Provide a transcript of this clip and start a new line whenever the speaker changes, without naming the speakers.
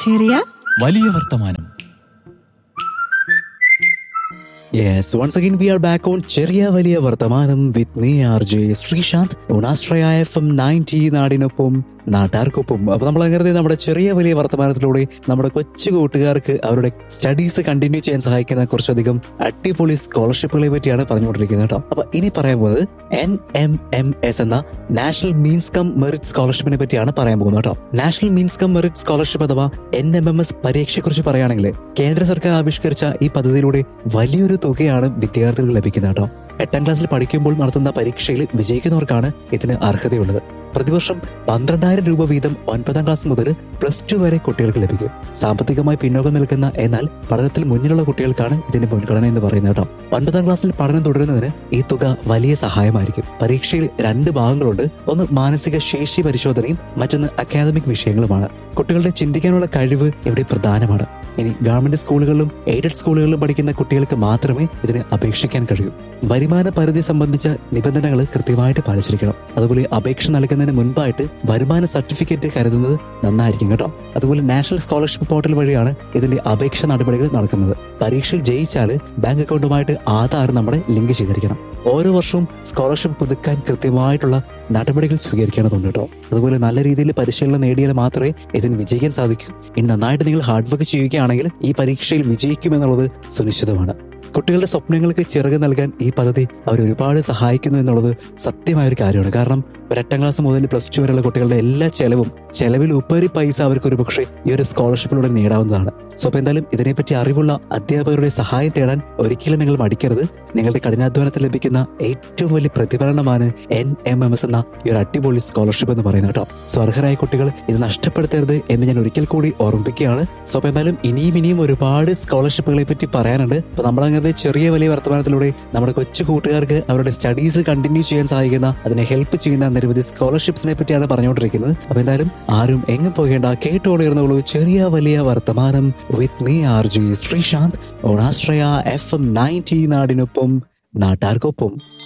ചെറിയ
വലിയ വർത്തമാനം
Yes, once again we are back on ചെറിയ വലിയ വർത്തമാനം with me R J Sreeshanth ഉണാശ്രയ എഫ് എം നയൻറ്റി നാടിനൊപ്പം നാട്ടാർക്കൊപ്പം അപ്പൊ നമ്മൾ അങ്ങനെ നമ്മുടെ ചെറിയ വലിയ വർത്തമാനത്തിലൂടെ നമ്മുടെ കൊച്ചു കൂട്ടുകാർക്ക് അവരുടെ സ്റ്റഡീസ് കണ്ടിന്യൂ ചെയ്യാൻ സഹായിക്കുന്ന കുറച്ചധികം അടിപൊളി സ്കോളർഷിപ്പുകളെ പറ്റിയാണ് പറഞ്ഞുകൊണ്ടിരിക്കുന്നത് കേട്ടോ അപ്പൊ ഇനി പറയാൻ പോകുന്നത് എൻ എം എം എസ് എന്ന നാഷണൽ മീൻസ് കം മെറിറ്റ് സ്കോളർഷിപ്പിനെ പറ്റിയാണ് പറയാൻ പോകുന്നത് കേട്ടോ national means cum merit scholarship അഥവാ എൻ എം എം എസ് പരീക്ഷയെക്കുറിച്ച് പറയുകയാണെങ്കിൽ കേന്ദ്ര സർക്കാർ ആവിഷ്കരിച്ച ഈ പദ്ധതിയിലൂടെ വലിയൊരു തുകയാണ് വിദ്യാർത്ഥികൾക്ക് ലഭിക്കുന്നത് കേട്ടോ എട്ടാം ക്ലാസ്സിൽ പഠിക്കുമ്പോൾ നടത്തുന്ന പരീക്ഷയിൽ വിജയിക്കുന്നവർക്കാണ് ഇതിന് അർഹതയുള്ളത് പ്രതിവർഷം പന്ത്രണ്ടായിരം രൂപ വീതം ഒൻപതാം ക്ലാസ് മുതൽ പ്ലസ് ടു വരെ കുട്ടികൾക്ക് ലഭിക്കും സാമ്പത്തികമായി പിന്നോക്കം നിൽക്കുന്ന എന്നാൽ പഠനത്തിൽ മുന്നിലുള്ള കുട്ടികൾക്കാണ് ഇതിന് മുൻഗണന എന്ന് പറയുന്നത് കേട്ടോ ഒൻപതാം ക്ലാസ്സിൽ പഠനം തുടരുന്നതിന് ഈ തുക വലിയ സഹായമായിരിക്കും പരീക്ഷയിൽ രണ്ട് ഭാഗങ്ങളുണ്ട് ഒന്ന് മാനസിക ശേഷി പരിശോധനയും മറ്റൊന്ന് അക്കാദമിക് വിഷയങ്ങളുമാണ് കുട്ടികളുടെ ചിന്തിക്കാനുള്ള കഴിവ് ഇവിടെ പ്രധാനമാണ് ഇനി ഗവൺമെന്റ് സ്കൂളുകളിലും എയ്ഡഡ് സ്കൂളുകളിലും പഠിക്കുന്ന കുട്ടികൾക്ക് മാത്രമേ ഇതിന് അപേക്ഷിക്കാൻ കഴിയൂ വരുമാന പരിധി സംബന്ധിച്ച നിബന്ധനകൾ കൃത്യമായിട്ട് പാലിച്ചിരിക്കണം അതുപോലെ അപേക്ഷ നൽകുന്നതിന് മുൻപായിട്ട് വരുമാന സർട്ടിഫിക്കറ്റ് കരുതുന്നത് നന്നായിരിക്കും കേട്ടോ അതുപോലെ നാഷണൽ സ്കോളർഷിപ്പ് പോർട്ടൽ വഴിയാണ് ഇതിന്റെ അപേക്ഷ നടപടികൾ നടക്കുന്നത് പരീക്ഷയിൽ ജയിച്ചാൽ ബാങ്ക് അക്കൗണ്ടുമായിട്ട് ആധാർ നമ്മുടെ ലിങ്ക് ചെയ്തിരിക്കണം ഓരോ വർഷവും സ്കോളർഷിപ്പ് പുതുക്കാൻ കൃത്യമായിട്ടുള്ള നടപടികൾ സ്വീകരിക്കേണ്ടതുണ്ട് കേട്ടോ അതുപോലെ നല്ല രീതിയിൽ പരിശീലനം നേടിയാൽ മാത്രമേ ഇതിന് വിജയിക്കാൻ സാധിക്കൂ ഇനി നന്നായിട്ട് നിങ്ങൾ ഹാർഡ് വർക്ക് ചെയ്യുകയാണെങ്കിൽ ഈ പരീക്ഷയിൽ വിജയിക്കുമെന്നുള്ളത് സുനിശ്ചിതമാണ് കുട്ടികളുടെ സ്വപ്നങ്ങൾക്ക് ചിറക് നൽകാൻ ഈ പദ്ധതി അവർ ഒരുപാട് സഹായിക്കുന്നു എന്നുള്ളത് സത്യമായ ഒരു കാര്യമാണ് കാരണം ഒരു എട്ടാം ക്ലാസ് മുതൽ പ്ലസ് ടു വരെയുള്ള കുട്ടികളുടെ എല്ലാ ചെലവും ചെലവിൽ ഉപരി പൈസ അവർക്ക് ഒരു പക്ഷേ ഈ ഒരു സ്കോളർഷിപ്പിലൂടെ നേടാവുന്നതാണ് സോ അപ്പൊ എന്തായാലും ഇതിനെപ്പറ്റി അറിവുള്ള അധ്യാപകരുടെ സഹായം തേടാൻ ഒരിക്കലും നിങ്ങൾ മടിക്കരുത് നിങ്ങളുടെ കഠിനാധ്വാനത്തിൽ ലഭിക്കുന്ന ഏറ്റവും വലിയ പ്രതിഫലനമാണ് എൻ എം എം എസ് എന്ന ഈ ഒരു അടിപൊളി സ്കോളർഷിപ്പ് എന്ന് പറയുന്നത് കേട്ടോ സോ അർഹരായ കുട്ടികൾ ഇത് നഷ്ടപ്പെടുത്തരുത് എന്ന് ഞാൻ ഒരിക്കൽ കൂടി ഓർമ്മിപ്പിക്കുകയാണ് സോ അപ്പൊ എന്തായാലും ഇനിയും ഇനിയും ഒരുപാട് സ്കോളർഷിപ്പുകളെ പറ്റി പറയാനുണ്ട് അപ്പൊ നമ്മളങ്ങനെ ചെറിയ വലിയ വർത്തമാനത്തിലൂടെ നമ്മുടെ കൊച്ചു കൂട്ടുകാർക്ക് അവരുടെ സ്റ്റഡീസ് കണ്ടിന്യൂ ചെയ്യാൻ സഹായിക്കുന്ന അതിനെ ഹെൽപ്പ് ചെയ്യുന്ന നിരവധി സ്കോളർഷിപ്സിനെ പറ്റിയാണ് പറഞ്ഞുകൊണ്ടിരിക്കുന്നത് അപ്പൊ എന്തായാലും ആരും എങ്ങും പോകേണ്ട കേട്ടോളിരുന്നുള്ളൂ ചെറിയ വലിയ വർത്തമാനം with me R G Sreeshanth ഓണാശ്രയ എഫ് എം നയൻറ്റി നാടിനൊപ്പം നാട്ടാർക്കൊപ്പം